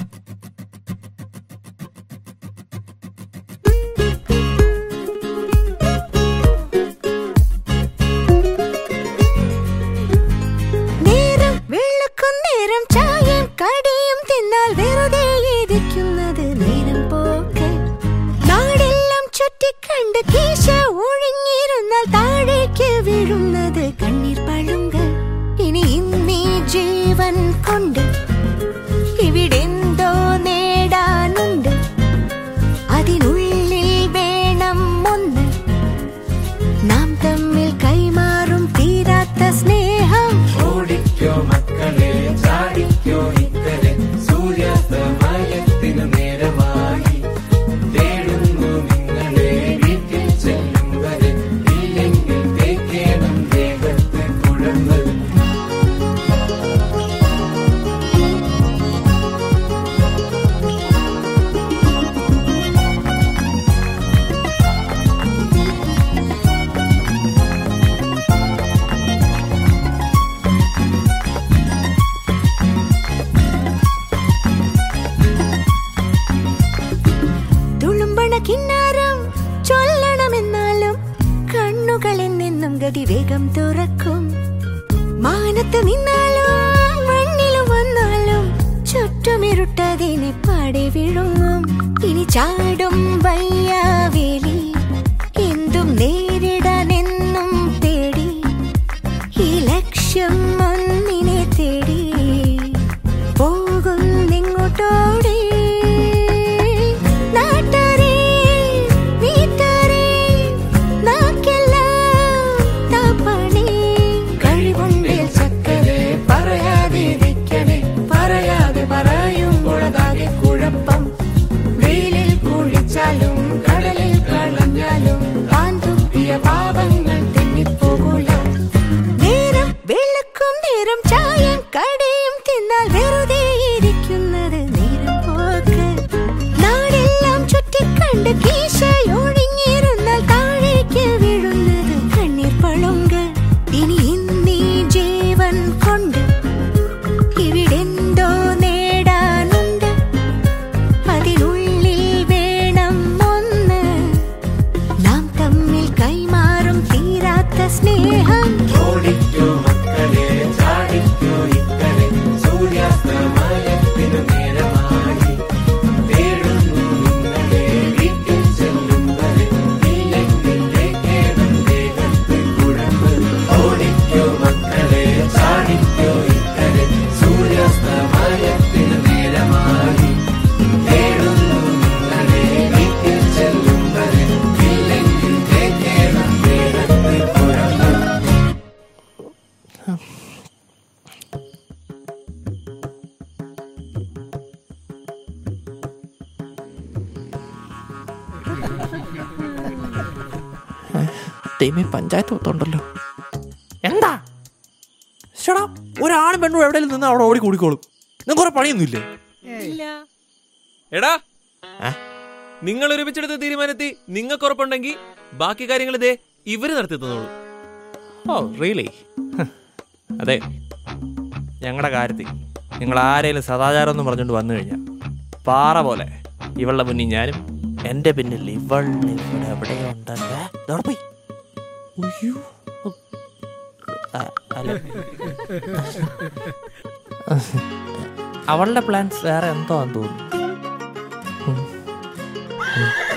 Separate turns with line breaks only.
നേരം വെളുക്കും നേരം ചായയും കടിയും തിന്നാൽ വെറുതെ ഇരിക്കുന്നത് നേരം പോക്ക് നാടെല്ലാം ചുറ്റിക്കണ്ട് കീശ ഒഴിഞ്ഞിരുന്നാൽ താഴേക്ക് വീഴുന്നത് കണ്ണീർ പളുങ്ക് ഇനി ഇന്നീ ജീവൻ കൊണ്ട് ഇവിടെന്തോ നേടാനുണ്ട് അതിനുള്ളിൽ വേണം ഒന്ന് നാം തമ്മിൽ കൈമാറും തീരാത്ത സ്നേഹം
ഓടിക്കോ മക്കളെ ചാടിക്കോ ഇക്കരെ സൂര്യാസ്തമയത്തിനു നേരമായി തേടുന്നു നിങ്ങളെ വീട്ടിൽ ചെല്ലും വരെ ഇല്ലെങ്കിൽ തേക്കേണം ദേഹത്ത് കുഴമ്പ്
തുളുമ്പണ കിന്നാരം ചൊല്ലണമെന്നാലും കണ്ണുകളിൽ നിന്നും ഗതി വേഗം തുറക്കും മാനത്ത് നിന്നാലും മണ്ണിലും വന്നാലും ചുറ്റുമിരുട്ടതിനെ പാടി വിഴുങ്ങും ഇനി ചാടും വയ്യാവേലി എന്തും നേരിടാനെന്നും പേടി ഈ ലക്ഷ്യം ഒന്നിനെ തേടി പോകുന്നിങ്ങോട്ടോടി നാട്ടാരേ വീട്ടാരേ നാക്കെല്ലാം താപ്പണി കഴിവുണ്ടിൽ ചക്കരെ
പറയാതിരിക്കണേ പറയാതെ പറയുമ്പോഴതാകെ കുഴപ്പം വെയിലിൽ കുളിച്ചാലും കടലിൽ കളഞ്ഞാലും താൻ തുപ്പിയ പാപങ്ങൾ തെന്നിപ്പോകൂല
നേരം വെളുക്കും നേരം ചായം കടിയും തിന്നാൽ വെറുതെ ഇരിക്കുന്നത് നേരം പോക്ക് നാടെല്ലാം ചുറ്റിക്കണ്ട് കീശ ഒഴിഞ്ഞിരുന്നാൽ താഴേക്ക് വീഴുന്നത് കണ്ണീർ പളുങ്ക് ഇനി ഇന്നീ ജീവൻ കൊണ്ട് ഇവിടെന്തോ നേടാനുണ്ട് അതിനുള്ളിൽ വേണം ഒന്ന് നാം തമ്മിൽ കൈമാറും തീരാത്ത സ്നേഹം
ഓടിക്കോ മക്കളെ ചാടിക്കോ ഇക്കരെ സൂര്യാസ്തമയത്തിനു നേരമായി തേടുന്നു നിങ്ങളെ വീട്ടിൽ ചെല്ലും വരെ ഇല്ലെങ്കിൽ തേക്കേണം ദേഹത്ത് കുഴമ്പ് ഓടിക്കോ മക്കളെ ചാടിക്കോ ഇക്കരെ സൂര്യാസ്തമയത്തിനു നേരമായി തേടുന്നു നിങ്ങളെ വീട്ടിൽ ചെല്ലും വരെ ഇല്ലെങ്കിൽ തേക്കേണം ദേഹത്ത് കുഴമ്പ്
ദൈവമേ പഞ്ചായത്ത് ഒത്തുണ്ടല്ലോ എന്താ ചേടാ ഒരാണും പെണ്ണും എവിടെയെങ്കിലും നിന്ന് അവിടെ ഓടി കൂടിക്കോളും നിങ്ങൾക്ക് കുറെ പണിയൊന്നുമില്ലേ
എടാ
ആ?
നിങ്ങൾ ഒരുമിച്ചെടുത്ത തീരുമാനത്തിൽ നിങ്ങൾക്ക് ഉറപ്പുണ്ടെങ്കിൽ ബാക്കി കാര്യങ്ങൾ ഇതേ ഇവര് നടത്തി തന്നോളൂ
ഓ റിയലി അതെ ഞങ്ങളുടെ കാര്യത്തിൽ നിങ്ങൾ ആരെങ്കിലും സദാചാരം എന്ന് പറഞ്ഞുകൊണ്ട് വന്നു കഴിഞ്ഞാൽ പാറ പോലെ ഇവളുടെ മുന്നിൽ ഞാനും എൻ്റെ പിന്നിൽ ഇവൾ ഇവിടെ എവിടെയുണ്ടല്ലേ ദേ അവിടെ പോയി ഉയ്യോ. ആ, അല്ല. അവളുടെ പ്ലാൻസ് വേറെ എന്തോ തോന്നുന്നു ഉം. ഉം.